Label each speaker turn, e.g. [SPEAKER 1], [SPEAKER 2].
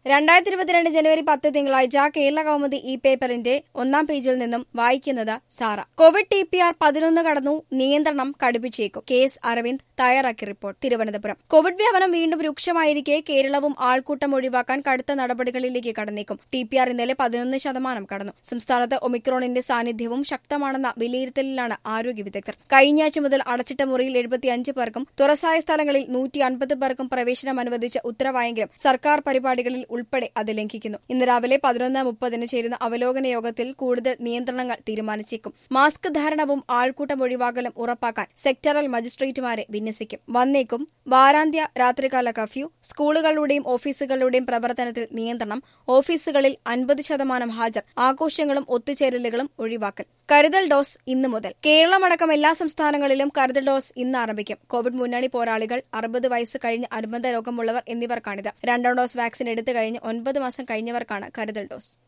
[SPEAKER 1] രണ്ടായിരത്തി ഇരുപത്തിരണ്ട് ജനുവരി പത്ത് തിങ്കളാഴ്ച കേരള കൗമുദി ഈ പേപ്പറിന്റെ ഒന്നാം പേജിൽ നിന്നും വായിക്കുന്നത് Sara Covid T P R പതിനൊന്ന് കടന്നു നിയന്ത്രണം കടുപ്പിച്ചേക്കും കെ എസ് അരവിന്ദ് തയ്യാറാക്കിയ റിപ്പോർട്ട് തിരുവനന്തപുരം കോവിഡ് വ്യാപനം വീണ്ടും രൂക്ഷമായിരിക്കെ കേരളവും ആൾക്കൂട്ടം ഒഴിവാക്കാൻ കടുത്ത നടപടികളിലേക്ക് കടന്നേക്കും ടി പി ആർ ഇന്നലെ പതിനൊന്ന് ശതമാനം കടന്നു സംസ്ഥാനത്ത് ഒമിക്രോണിന്റെ സാന്നിധ്യവും ശക്തമാണെന്ന വിലയിരുത്തലിലാണ് ആരോഗ്യ വിദഗ്ധർ കഴിഞ്ഞയാഴ്ച മുതൽ അടച്ചിട്ട മുറിയിൽ എഴുപത്തിയഞ്ച് പേർക്കും തുറസായ സ്ഥലങ്ങളിൽ നൂറ്റി അൻപത് പേർക്കും പ്രവേശനം അനുവദിച്ച ഉത്തരവായെങ്കിലും സർക്കാർ പരിപാടികളിൽ ഉൾപ്പെടെ അത് ലംഘിക്കുന്നു ഇന്ന് രാവിലെ പതിനൊന്ന് മുപ്പതിന് ചേരുന്ന അവലോകന യോഗത്തിൽ കൂടുതൽ നിയന്ത്രണങ്ങൾ തീരുമാനിച്ചേക്കും മാസ്ക് ധാരണവും ആൾക്കൂട്ടം ഒഴിവാക്കലും ഉറപ്പാക്കാൻ സെക്ടറൽ മജിസ്ട്രേറ്റുമാരെ വിന്യസിക്കും വന്നേക്കും വാരാന്ത്യ രാത്രികാല കർഫ്യൂ സ്കൂളുകളുടെയും ഓഫീസുകളുടെയും പ്രവർത്തനത്തിൽ നിയന്ത്രണം ഓഫീസുകളിൽ അൻപത് ശതമാനം ഹാജർ ആഘോഷങ്ങളും ഒത്തുചേരലുകളും ഒഴിവാക്കൽ കരുതൽ ഡോസ് ഇന്നു മുതൽ കേരളമടക്കം എല്ലാ സംസ്ഥാനങ്ങളിലും കരുതൽ ഡോസ് ഇന്ന് ആരംഭിക്കും കോവിഡ് മുന്നണി പോരാളികൾ അറുപത് വയസ്സ് കഴിഞ്ഞ് അനുബന്ധ രോഗമുള്ളവർ എന്നിവർക്കാണിത് രണ്ടാം ഡോസ് വാക്സിൻ എടുത്തു കഴിഞ്ഞ് ഒൻപത് മാസം കഴിഞ്ഞവർക്കാണ് കരുതൽ ഡോസ്